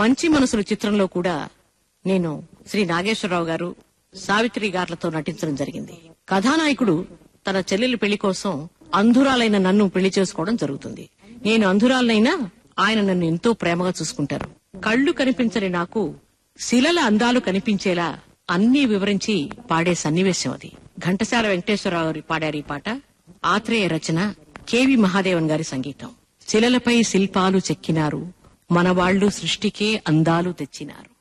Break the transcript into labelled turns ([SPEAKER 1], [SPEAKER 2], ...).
[SPEAKER 1] మంచి మనసులు చిత్రంలో కూడా నేను శ్రీ నాగేశ్వరరావు గారు సావిత్రి గారులతో నటించడం జరిగింది కథానాయకుడు తన చెల్లెలి పెళ్లి కోసం అంధురాలైన నన్ను పెళ్లి చేసుకోవడం జరుగుతుంది నేను అంధురాలనైనా ఆయన నన్ను ఎంతో ప్రేమగా చూసుకుంటారు కళ్ళు కనిపించని నాకు శిలల అందాలు కనిపించేలా అన్నీ వివరించి పాడే సన్నివేశం అది ఘంటసాల వెంకటేశ్వరరావు గారు పాడారు ఈ పాట ఆత్రేయ రచన కెవి మహాదేవన్ గారి సంగీతం శిలలపై శిల్పాలు చెక్కినారు మనవాళ్లు సృష్టికే అందాలు తెచ్చినారు